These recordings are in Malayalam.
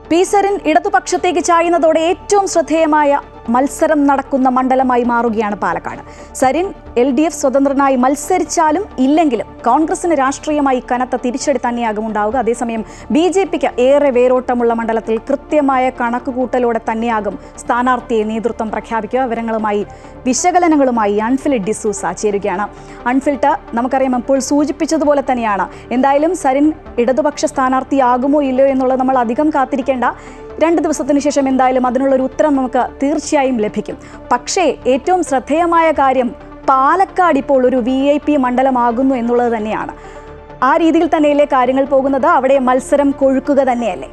പി സരിൻ ഇടതുപക്ഷത്തേക്ക് ചായുന്നതോടെ ഏറ്റവും ശ്രദ്ധേയമായ മത്സരം നടക്കുന്ന മണ്ഡലമായി മാറുകയാണ് Palakkad Sarin L D F സ്വതന്ത്രനായി മത്സരിച്ചാലും ഇല്ലെങ്കിലും കോൺഗ്രസിന് രാഷ്ട്രീയമായി കനത്ത തിരിച്ചടി തന്നെയാകും ഉണ്ടാവുക അതേസമയം ബി ജെ പിക്ക് ഏറെ വേരോട്ടമുള്ള മണ്ഡലത്തിൽ കൃത്യമായ കണക്കുകൂട്ടലോടെ തന്നെയാകും സ്ഥാനാർത്ഥിയെ നേതൃത്വം പ്രഖ്യാപിക്കുക വിവരങ്ങളുമായി വിശകലനങ്ങളുമായി അൺഫിലിഡ് ഡിസൂസ ചേരുകയാണ് അൺഫിൽട്ട് നമുക്കറിയാം ഇപ്പോൾ സൂചിപ്പിച്ചതുപോലെ തന്നെയാണ് എന്തായാലും സരിൻ ഇടതുപക്ഷ സ്ഥാനാർത്ഥിയാകുമോ ഇല്ലയോ എന്നുള്ളത് നമ്മൾ അധികം കാത്തിരിക്കേണ്ട രണ്ട് ദിവസത്തിന് ശേഷം എന്തായാലും അതിനുള്ളൊരു ഉത്തരം നമുക്ക് തീർച്ചയായും ലഭിക്കും പക്ഷേ ഏറ്റവും ശ്രദ്ധേയമായ കാര്യം പാലക്കാട് ഇപ്പോൾ ഒരു വി ഐ പി മണ്ഡലമാകുന്നു എന്നുള്ളത് തന്നെയാണ് ആ രീതിയിൽ തന്നെയല്ലേ കാര്യങ്ങൾ പോകുന്നത് അവിടെ മത്സരം കൊഴുക്കുക തന്നെയല്ലേ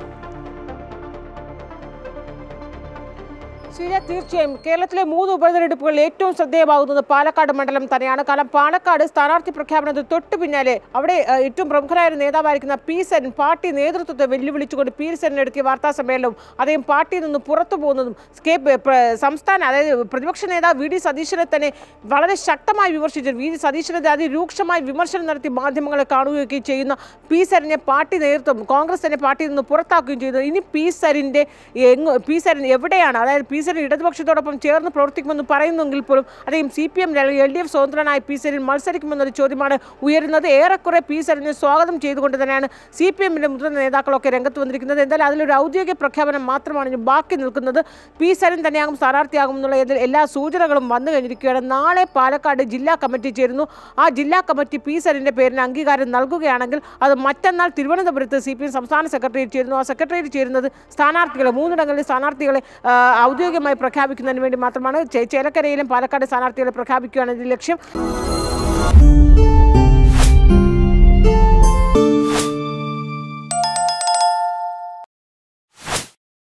ശരിയ തീർച്ചയായും കേരളത്തിലെ മൂന്ന് ഉപതെരഞ്ഞെടുപ്പുകളിൽ ഏറ്റവും ശ്രദ്ധേയമാകുന്നത് പാലക്കാട് മണ്ഡലം തന്നെയാണ് കാരണം പാലക്കാട് സ്ഥാനാർത്ഥി പ്രഖ്യാപനത്തിന് തൊട്ടു പിന്നാലെ അവിടെ ഏഹ്, ഏറ്റവും പ്രമുഖരായ ഒരു നേതാവായിരിക്കുന്ന പി സെൻ പാർട്ടി നേതൃത്വത്തെ വെല്ലുവിളിച്ചുകൊണ്ട് പി സെൻ നടത്തിയ വാർത്താ സമ്മേളനവും അദ്ദേഹം പാർട്ടിയിൽ നിന്ന് പുറത്തു പോകുന്നതും സ്കേ പ്ര- സംസ്ഥാന അതായത് പ്രതിപക്ഷ നേതാവ് വി ഡി സതീശനെ തന്നെ വളരെ ശക്തമായി വിമർശിച്ചു വി ഡി സതീശനെ അതിരൂക്ഷമായി വിമർശനം നടത്തി മാധ്യമങ്ങളെ കാണുകയൊക്കെ ചെയ്യുന്ന പി സരിനെ പാർട്ടി നേതൃത്വം കോൺഗ്രസ് തന്നെ പാർട്ടിയിൽ നിന്ന് പുറത്താക്കുകയും ചെയ്തു ഇനി പി സരിൻ്റെ എങ്ങ് പി സരിൻ എവിടെയാണ് അതായത് പി സരിൻ ഇടതുപക്ഷത്തോടൊപ്പം ചേർന്ന് പ്രവർത്തിക്കുമെന്ന് പറയുന്നെങ്കിൽ പോലും അദ്ദേഹം C P M L D F സ്വതന്ത്രനായ പി സരിൻ മത്സരിക്കുമെന്നൊരു ചോദ്യമാണ് ഉയരുന്നത് ഏറെക്കുറെ പി സരിനെ സ്വാഗതം ചെയ്തുകൊണ്ട് തന്നെയാണ് സി പി എമ്മിൻ്റെ മുതിർന്ന നേതാക്കളൊക്കെ രംഗത്ത് വന്നിരിക്കുന്നത് എന്തായാലും അതിലൊരു ഔദ്യോഗിക പ്രഖ്യാപനം മാത്രമാണ് ഇനി ബാക്കി നിൽക്കുന്നത് പി സരിൻ തന്നെയാകും സ്ഥാനാർത്ഥിയാകും എന്നുള്ള ഏതിൽ എല്ലാ സൂചനകളും വന്നു കഴിഞ്ഞിരിക്കുകയാണ് നാളെ പാലക്കാട് ജില്ലാ കമ്മിറ്റി ചേരുന്നു ആ ജില്ലാ കമ്മിറ്റി പി സരിൻ്റെ പേരിന് അംഗീകാരം നൽകുകയാണെങ്കിൽ അത് മറ്റന്നാൾ തിരുവനന്തപുരത്ത് സി പി എം സംസ്ഥാന സെക്രട്ടേറിയറ്റ് ചേരുന്നു ആ സെക്രട്ടേറിയറ്റ് ചേരുന്നത് സ്ഥാനാർത്ഥികളെ മൂന്നിടങ്ങളിൽ സ്ഥാനാർത്ഥികളെ ആ, ഔദ്യോഗികമായി പ്രഖ്യാപിക്കുന്നതിന് വേണ്ടി മാത്രമാണ് ചേ- ചേലക്കരയിലും പാലക്കാട് സ്ഥാനാർത്ഥികളെ പ്രഖ്യാപിക്കുകയാണ് ഇതിന്റെ ലക്ഷ്യം